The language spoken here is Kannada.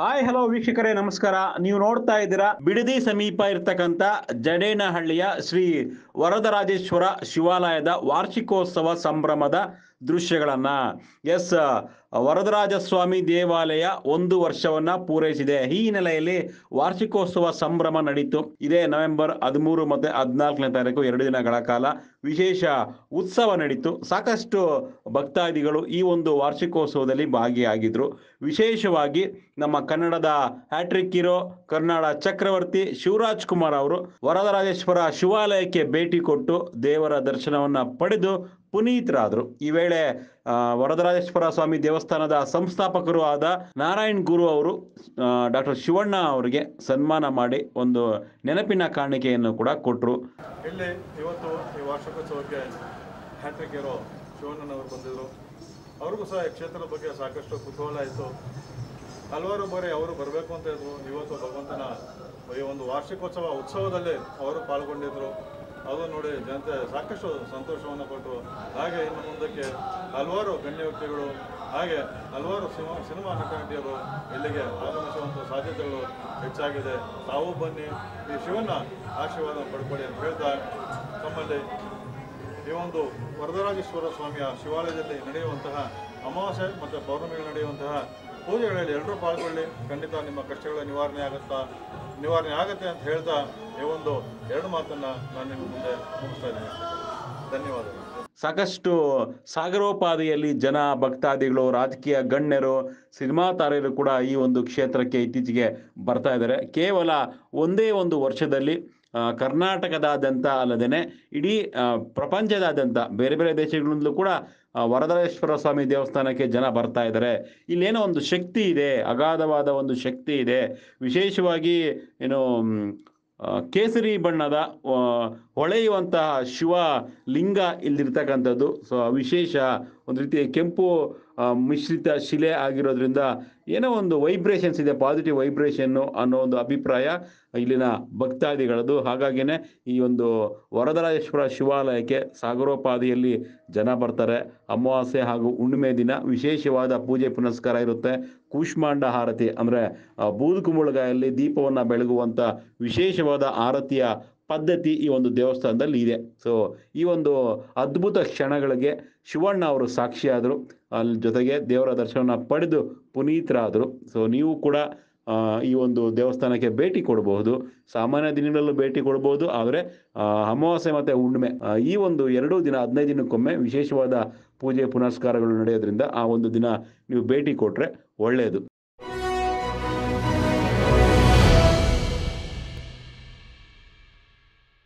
ಹಾಯ್ ಹಲೋ ವೀಕ್ಷಕರೇ ನಮಸ್ಕಾರ ನೀವು ನೋಡ್ತಾ ಇದ್ದೀರಾ ಬಿಡದಿ ಸಮೀಪ ಇರ್ತಕ್ಕಂಥ ಜಡೇನಹಳ್ಳಿಯ ಶ್ರೀ ವರದರಾಜೇಶ್ವರ ಶಿವಾಲಯದ ವಾರ್ಷಿಕೋತ್ಸವ ಸಂಭ್ರಮದ ದೃಶ್ಯಗಳನ್ನ ಎಸ್ ವರದರಾಜ ಸ್ವಾಮಿ ದೇವಾಲಯ ಒಂದು ವರ್ಷವನ್ನ ಪೂರೈಸಿದೆ ಈ ಹಿನ್ನೆಲೆಯಲ್ಲಿ ವಾರ್ಷಿಕೋತ್ಸವ ಸಂಭ್ರಮ ನಡೀತು ಇದೇ ನವೆಂಬರ್ ಹದಿಮೂರು ಮತ್ತೆ ಹದಿನಾಲ್ಕನೇ ತಾರೀಕು ಎರಡು ದಿನಗಳ ಕಾಲ ವಿಶೇಷ ಉತ್ಸವ ನಡೀತು ಸಾಕಷ್ಟು ಭಕ್ತಾದಿಗಳು ಈ ಒಂದು ವಾರ್ಷಿಕೋತ್ಸವದಲ್ಲಿ ಭಾಗಿಯಾಗಿದ್ರು ವಿಶೇಷವಾಗಿ ನಮ್ಮ ಕನ್ನಡದ ಹ್ಯಾಟ್ರಿಕ್ ಹೀರೋ ಕನ್ನಡ ಚಕ್ರವರ್ತಿ ಶಿವರಾಜ್ ಕುಮಾರ್ ಅವರು ವರದರಾಜೇಶ್ವರ ಶಿವಾಲಯಕ್ಕೆ ಭೇಟಿ ಕೊಟ್ಟು ದೇವರ ದರ್ಶನವನ್ನ ಪಡೆದು ಪುನೀತರಾದರು ಈ ವೇಳೆ ಆ, ವರದರಾಜೇಶ್ವರ ಸ್ವಾಮಿ ದೇವಸ್ಥಾನದ ಸಂಸ್ಥಾಪಕರು ಆದ ನಾರಾಯಣ್ ಗುರು ಅವರು ಡಾಕ್ಟರ್ ಶಿವಣ್ಣ ಅವರಿಗೆ ಸನ್ಮಾನ ಮಾಡಿ ಒಂದು ನೆನಪಿನ ಕಾಣಿಕೆಯನ್ನು ಕೂಡ ಕೊಟ್ಟರು ಇಲ್ಲಿ ಇವತ್ತು ಈ ವಾರ್ಷಿಕೋತ್ಸವಕ್ಕೆ ಹ್ಯಾಟ್ರಿಕ್ ಇರೋ ಶಿವಣ್ಣನವರು ಬಂದಿದ್ದರು ಅವ್ರಿಗೂ ಸಹ ಈ ಕ್ಷೇತ್ರದ ಬಗ್ಗೆ ಸಾಕಷ್ಟು ಕುತೂಹಲ ಇತ್ತು ಹಲವಾರು ಬಾರಿ ಅವರು ಬರಬೇಕು ಅಂತ ಇದ್ರು ಇವತ್ತು ಭಗವಂತನ ಈ ಒಂದು ವಾರ್ಷಿಕೋತ್ಸವ ಉತ್ಸವದಲ್ಲಿ ಅವರು ಪಾಲ್ಗೊಂಡಿದ್ರು ಅದು ನೋಡಿ ಜನತೆ ಸಾಕಷ್ಟು ಸಂತೋಷವನ್ನು ಕೊಟ್ಟರು ಹಾಗೆ ಇನ್ನು ಮುಂದಕ್ಕೆ ಹಲವಾರು ಗಣ್ಯ ವ್ಯಕ್ತಿಗಳು ಹಾಗೆ ಹಲವಾರು ಸಿನಿಮಾ ಸಿನಿಮಾ ನಟ ನಟಿಯರು ಇಲ್ಲಿಗೆ ಆಗಮಿಸುವಂಥ ಸಾಧ್ಯತೆಗಳು ಹೆಚ್ಚಾಗಿದೆ ತಾವು ಬನ್ನಿ ಈ ಶಿವನ ಆಶೀರ್ವಾದ ಪಡ್ಕೊಳ್ಳಿ ಅಂತ ಹೇಳ್ತಾ ನಮ್ಮಲ್ಲಿ ಈ ಒಂದು ವರದರಾಜೇಶ್ವರ ಸ್ವಾಮಿಯ ಶಿವಾಲಯದಲ್ಲಿ ನಡೆಯುವಂತಹ ಅಮಾವಾಸ್ಯೆ ಮತ್ತು ಪೌರ್ಣಮಿಗಳು ನಡೆಯುವಂತಹ ಪೂಜೆಗಳಲ್ಲಿ ಎಲ್ಲರೂ ಪಾಲ್ಗೊಳ್ಳಿ ಖಂಡಿತ ನಿಮ್ಮ ಕಷ್ಟಗಳ ನಿವಾರಣೆ ಆಗುತ್ತಾ ನಿವಾರಣೆ ಆಗುತ್ತೆ ಅಂತ ಹೇಳ್ತಾ ಈ ಒಂದು ಎರಡು ಮಾತನ್ನ ನಾನು ನಿಮ್ಮ ಮುಂದೆ ಮುಗಿಸ್ತಾ ಇದ್ದೀನಿ ಧನ್ಯವಾದಗಳು ಸಾಕಷ್ಟು ಸಾಗರೋಪಾದಿಯಲ್ಲಿ ಜನ ಭಕ್ತಾದಿಗಳು ರಾಜಕೀಯ ಗಣ್ಯರು ಸಿನಿಮಾ ತಾರೆಯರು ಕೂಡ ಈ ಒಂದು ಕ್ಷೇತ್ರಕ್ಕೆ ಇತ್ತೀಚೆಗೆ ಬರ್ತಾ ಇದ್ದಾರೆ ಕೇವಲ ಒಂದೇ ಒಂದು ವರ್ಷದಲ್ಲಿ ಆ, ಕರ್ನಾಟಕದಾದ್ಯಂತ ಅಲ್ಲದೇ ಇಡೀ ಆ, ಪ್ರಪಂಚದಾದ್ಯಂತ ಬೇರೆ ಬೇರೆ ದೇಶಗಳಿಂದಲೂ ಕೂಡ ಆ, ವರದರೇಶ್ವರ ಸ್ವಾಮಿ ದೇವಸ್ಥಾನಕ್ಕೆ ಜನ ಬರ್ತಾ ಇದ್ದಾರೆ ಇಲ್ಲೇನೋ ಒಂದು ಶಕ್ತಿ ಇದೆ ಅಗಾಧವಾದ ಒಂದು ಶಕ್ತಿ ಇದೆ ವಿಶೇಷವಾಗಿ ಏನು ಮ್, ಆ, ಕೇಸರಿ ಬಣ್ಣದ ಆ, ಹೊಳೆಯುವಂತಹ ಶಿವ ಲಿಂಗ ಇಲ್ಲಿರ್ತಕ್ಕಂಥದ್ದು ಸೊ ವಿಶೇಷ ಒಂದು ರೀತಿಯ ಕೆಂಪು ಆ, ಮಿಶ್ರಿತ ಶಿಲೆ ಆಗಿರೋದ್ರಿಂದ ಏನೋ ಒಂದು ವೈಬ್ರೇಷನ್ಸ್ ಇದೆ ಪಾಸಿಟಿವ್ ವೈಬ್ರೇಷನ್ನು ಅನ್ನೋ ಒಂದು ಅಭಿಪ್ರಾಯ ಇಲ್ಲಿನ ಭಕ್ತಾದಿಗಳದ್ದು ಹಾಗಾಗಿನೇ ಈ ಒಂದು ವರದರಾಜೇಶ್ವರ ಶಿವಾಲಯಕ್ಕೆ ಸಾಗರೋಪಾದಿಯಲ್ಲಿ ಜನ ಬರ್ತಾರೆ ಅಮಾವಾಸ್ಯೆ ಹಾಗೂ ಹುಣ್ಣಿಮೆ ದಿನ ವಿಶೇಷವಾದ ಪೂಜೆ ಪುನಸ್ಕಾರ ಇರುತ್ತೆ ಕೂಷ್ಮಾಂಡ ಆರತಿ ಅಂದರೆ ಬೂದುಕುಂಬಳಗಾಯಲ್ಲಿ ದೀಪವನ್ನು ಬೆಳಗುವಂಥ ವಿಶೇಷವಾದ ಆರತಿಯ ಪದ್ಧತಿ ಈ ಒಂದು ದೇವಸ್ಥಾನದಲ್ಲಿ ಇದೆ ಸೊ ಈ ಒಂದು ಅದ್ಭುತ ಕ್ಷಣಗಳಿಗೆ ಶಿವಣ್ಣ ಅವರು ಸಾಕ್ಷಿಯಾದರು ಅಲ್ಲಿ ಜೊತೆಗೆ ದೇವರ ದರ್ಶನವನ್ನು ಪಡೆದು ಪುನೀತರಾದರು ಸೊ ನೀವು ಕೂಡ ಆ, ಈ ಒಂದು ದೇವಸ್ಥಾನಕ್ಕೆ ಭೇಟಿ ಕೊಡಬಹುದು ಸಾಮಾನ್ಯ ದಿನಗಳಲ್ಲೂ ಭೇಟಿ ಕೊಡಬಹುದು ಆದರೆ ಆ, ಅಮಾವಾಸ್ಯೆ ಮತ್ತು ಹುಣ್ಣಿಮೆ ಆ, ಈ ಒಂದು ಎರಡೂ ದಿನ ಹದಿನೈದು ದಿನಕ್ಕೊಮ್ಮೆ ವಿಶೇಷವಾದ ಪೂಜೆ ಪುನಸ್ಕಾರಗಳು ನಡೆಯೋದ್ರಿಂದ ಆ ಒಂದು ದಿನ ನೀವು ಭೇಟಿ ಕೊಟ್ಟರೆ ಒಳ್ಳೆಯದು